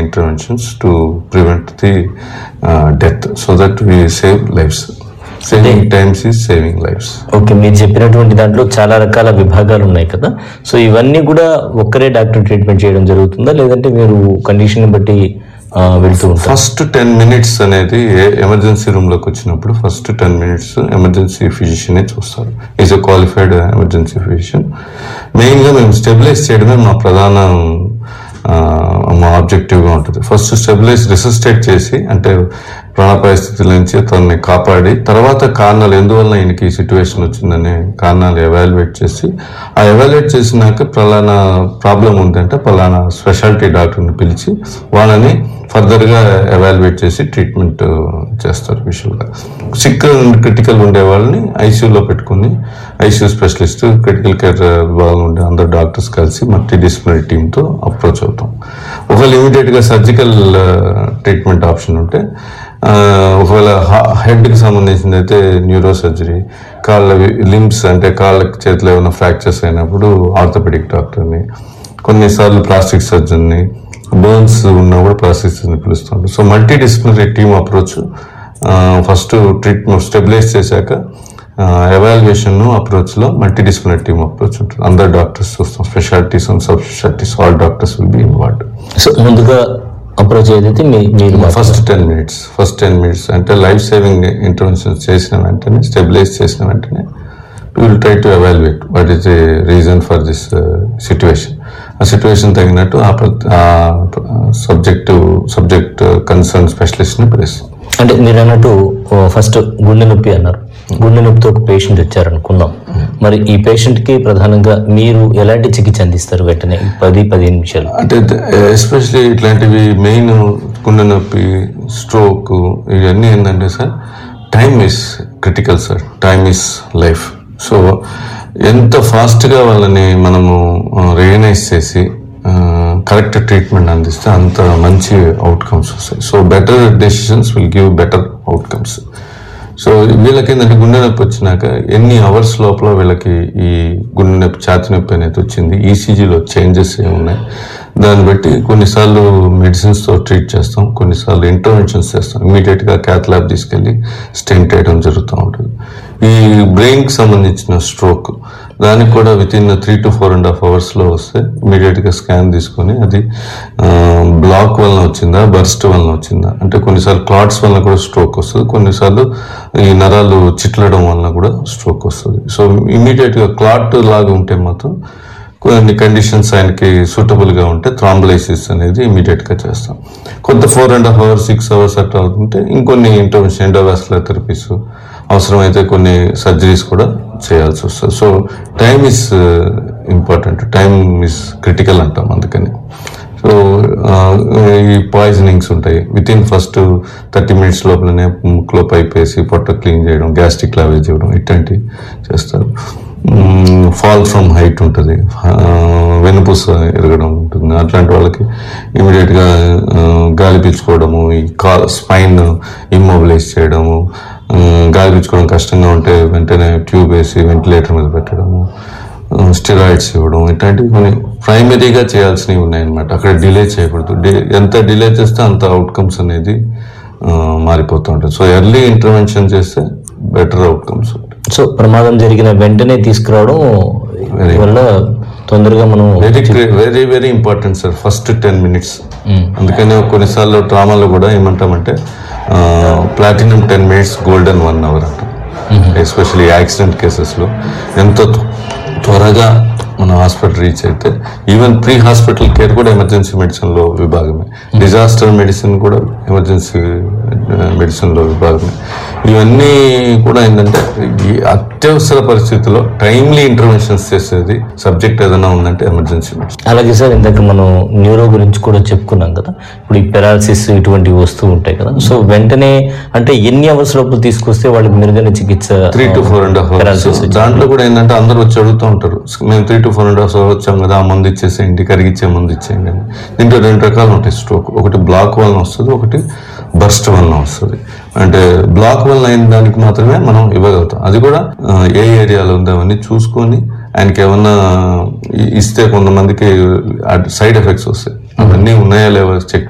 interventions to prevent the uh, death so that we save lives. Saving times is saving lives. Okay మీరు చెప్పినటువంటి దాంట్లో చాలా రకాల విభాగాలు ఉన్నాయి కదా సో ఇవన్నీ కూడా ఒక్కరే డాక్టర్ ట్రీట్మెంట్ చేయడం జరుగుతుందా లేదంటే మీరు కండిషన్ బట్టి ఆ, వెళ్తూ ఉంటారు ఫస్ట్ టెన్ మినిట్స్ అనేది ఎమర్జెన్సీ రూమ్ లోకి వచ్చినప్పుడు first ten minutes emergency physician చూస్తారు is a qualified emergency physician main గా మేము స్టెబిలైజ్ చేయడమే మా ప్రధాన ఆ, మా ఆబ్జెక్టివ్ గా ఉంటుంది ఫస్ట్ స్టెబిలైజ్ రిసస్టేట్ చేసి అంటే ప్రాణ పరిస్థితుల నుంచి తనని కాపాడి తర్వాత కారణాలు ఎందువల్ల ఈయనకి ఈ సిచ్యువేషన్ వచ్చిందనే కారణాలు ఎవాల్యుయేట్ చేసి ఆ ఎవాల్యుయేట్ చేసినాక పలానా ప్రాబ్లం ఉందంటే పలానా స్పెషాలిటీ డాక్టర్ని పిలిచి వాళ్ళని ఫర్దర్గా ఎవాల్యుయేట్ చేసి ట్రీట్మెంట్ చేస్తారు విషువల్గా సిక్ క్రిటికల్ ఉండే వాళ్ళని ఐసీయూలో పెట్టుకుని ఐసీయూ స్పెషలిస్ట్ క్రిటికల్ కేర్ విభాగంలో ఉండే అందరు డాక్టర్స్ కలిసి మల్టీ డిసిప్లినరీ టీంతో అప్రోచ్ అవుతాం ఒకవేళ ఇమీడియట్గా సర్జికల్ ట్రీట్మెంట్ ఆప్షన్ ఉంటే ఆ, ఒకవేళ హెడ్కి సంబంధించింది అయితే న్యూరో సర్జరీ కాళ్ళ లిమ్స్ అంటే కాళ్ళకి చేతిలో ఏమైనా ఫ్రాక్చర్స్ అయినప్పుడు ఆర్థోపెడిక్ డాక్టర్ని కొన్నిసార్లు ప్లాస్టిక్ సర్జన్ని బర్న్స్ ఉన్నప్పుడు ప్లాస్టిక్ సర్జన్ పిలుస్తుంటారు so multi disciplinary team approach first treatment stabilise చేశాక ఎవాల్యుయేషన్ అప్రోచ్ లో మల్టీ డిసిప్లినరీ టీమ్ అప్రోచ్ ఉంటుంది అందరు డాక్టర్స్ చూస్తాం specialities and sub specialities all doctors will be involved so ముందుగా అప్రోచ్ ఏదైతే మీ మీరు మాత్రమే. First ten minutes first ten minutes అంటే లైఫ్ సేవింగ్ ఇంటర్వెన్షన్ చేసిన వెంటనే స్టెబిలైజ్ చేసిన వెంటనే will try to evaluate what is the reason for this situation ఆ సిచ్యువేషన్ తగినట్టు ఆ సబ్జెక్టు సబ్జెక్ట్ కన్సర్న్ స్పెషలిస్ట్ని పిలుస్తాం అంటే మీరు అన్నట్టు ఫస్ట్ గుండె నొప్పి అన్నారు గుండె నొప్పితో ఒక పేషెంట్ వచ్చారనుకుందాం మరి ఈ పేషెంట్ కి ప్రధానంగా మీరు ఎలాంటి చికిత్స అందిస్తారు వెంటనే ఈ పది పదిహేను నిమిషాలు అంటే ఎస్పెషలీ ఇట్లాంటివి మెయిన్ గుండె నొప్పి స్ట్రోక్ ఇవన్నీ ఏంటంటే sir time is critical sir time is life so ఎంత ఫాస్ట్గా వాళ్ళని మనము రియలైజ్ చేసి కరెక్ట్ ట్రీట్మెంట్ అందిస్తే అంత మంచి అవుట్కమ్స్ వస్తాయి so better decisions will give better outcomes so వీళ్ళకి ఏంటంటే గుండె నొప్పి వచ్చినాక ఎన్ని అవర్స్ లోపల వీళ్ళకి ఈ గుండె నొప్పి ఛాతి నొప్పి అనేది వచ్చింది ఈసీజీలో చేంజెస్ ఏమున్నాయి దాన్ని బట్టి కొన్నిసార్లు మెడిసిన్స్తో ట్రీట్ చేస్తాం కొన్నిసార్లు ఇంటర్వెన్షన్స్ చేస్తాం ఇమీడియట్గా క్యాత్ ల్యాబ్ తీసుకెళ్ళి స్టెంట్ వేయడం జరుగుతూ ఉంటుంది ఈ బ్రెయిన్కి సంబంధించిన స్ట్రోక్ దానికి కూడా within three to four and half అవర్స్లో వస్తే ఇమీడియట్గా స్కాన్ తీసుకొని అది బ్లాక్ వలన వచ్చిందా బర్స్ట్ వలన వచ్చిందా అంటే కొన్నిసార్లు క్లాట్స్ వలన కూడా స్ట్రోక్ వస్తుంది కొన్నిసార్లు ఈ నరాలు చిట్లడం వలన కూడా స్ట్రోక్ వస్తుంది సో ఇమీడియట్గా క్లాట్ లాగా ఉంటే మాత్రం కొన్ని కండిషన్స్ ఆయనకి సూటబుల్గా ఉంటే థ్రాంబలైసిస్ అనేది ఇమీడియట్గా చేస్తాం కొంత four and half hours six hours అట్లా అవుతుంటే ఇంకొన్ని ఇంటర్వెన్షన్ ఎండోవాస్కులర్ థెరపీస్ అవసరమైతే కొన్ని సర్జరీస్ కూడా చేయాల్సి వస్తుంది so time is important time is critical అంటాం అందుకని సో ఈ పాయిజనింగ్స్ ఉంటాయి within first thirty minutes లోపలనే ముక్కులో పైప్ వేసి పొట్ట క్లీన్ చేయడం గ్యాస్ట్రిక్ లావేజ్ చేయడం ఇట్లాంటివి చేస్తారు ఫాల్ ఫ్రమ్ హైట్ ఉంటుంది వెనుపూస ఎరగడం ఉంటుంది అట్లాంటి వాళ్ళకి ఇమీడియట్గా గాలి పీల్చుకోవడము ఈ కాల్ స్పైన్ ఇమ్మొబిలైజ్ చేయడము ఆ, గాలి పీల్చుకోవడం కష్టంగా ఉంటే వెంటనే ట్యూబ్ వేసి వెంటిలేటర్ మీద పెట్టడము స్టిరాయిడ్స్ ఇవ్వడం ఇట్లాంటివి కొన్ని ప్రైమరీగా చేయాల్సినవి ఉన్నాయన్నమాట అక్కడ డిలే చేయకూడదు డి- ఎంత డిలే చేస్తే అంత అవుట్కమ్స్ అనేది ఆ, మారిపోతూ ఉంటుంది సో ఎర్లీ ఇంటర్వెన్షన్ చేస్తే బెటర్ అవుట్కమ్స్ ఉంటాయి సో ప్రమాదం జరిగిన వెంటనే తీసుకురావడం వల్ల తొందరగా మనం very very very important sir first ten minutes అందుకని కొన్నిసార్లు డ్రామాలో కూడా ఏమంటామంటే platinum ten minutes golden one hour అంటాం ఎస్పెషల్లీ యాక్సిడెంట్ కేసెస్లో ఎంత త్వ- త్వరగా మన హాస్పిటల్ రీచ్ అయితే ఈవెన్ ప్రీ హాస్పిటల్ కేర్ కూడా ఎమర్జెన్సీ మెడిసిన్లో విభాగమే డిజాస్టర్ మెడిసిన్ కూడా ఎమర్జెన్సీ మెడిసిన్లో విభాగమే ఇవన్నీ కూడా ఏంటంటే ఈ అత్యవసర పరిస్థితుల్లో టైమ్లీ ఇంటర్వెన్షన్స్ చేసేది సబ్జెక్ట్ ఏదైనా ఉందంటే ఎమర్జెన్సీ మెడిసిన్ అలాగే సార్ ఇందాక మనం న్యూరో గురించి కూడా చెప్పుకున్నాం కదా ఇప్పుడు ఈ పెరాలసిస్ ఇటువంటివి వస్తూ ఉంటాయి కదా సో వెంటనే అంటే ఎన్ని అవర్స్ లోపల తీసుకొస్తే వాళ్ళకి మెరుగైన చికిత్స three to four and half hours Paralysis దాంట్లో కూడా ఏంటంటే అందరూ వచ్చి అడుగుతూ ఉంటారు మేము three to four and half hours వచ్చాం కదా ఆ మందు ఇచ్చేసేయండి కరిగిచ్చే మందు ఇచ్చేయండి అని దీంట్లో రెండు రకాలు ఉంటాయి స్ట్రోక్ ఒకటి బ్లాక్ వలన వస్తుంది ఒకటి బర్స్ట్ వలన వస్తుంది అంటే బ్లాక్ వలన అయిన దానికి మాత్రమే మనం ఇవ్వగలుగుతాం అది కూడా ఆ, ఏ ఏరియాలో ఉందో అవన్నీ చూసుకొని ఆయనకి ఏమన్నా ఇ- ఇస్తే కొంతమందికి సైడ్ ఎఫెక్ట్స్ వస్తాయి అవన్నీ ఉన్నాయా లేవా చెక్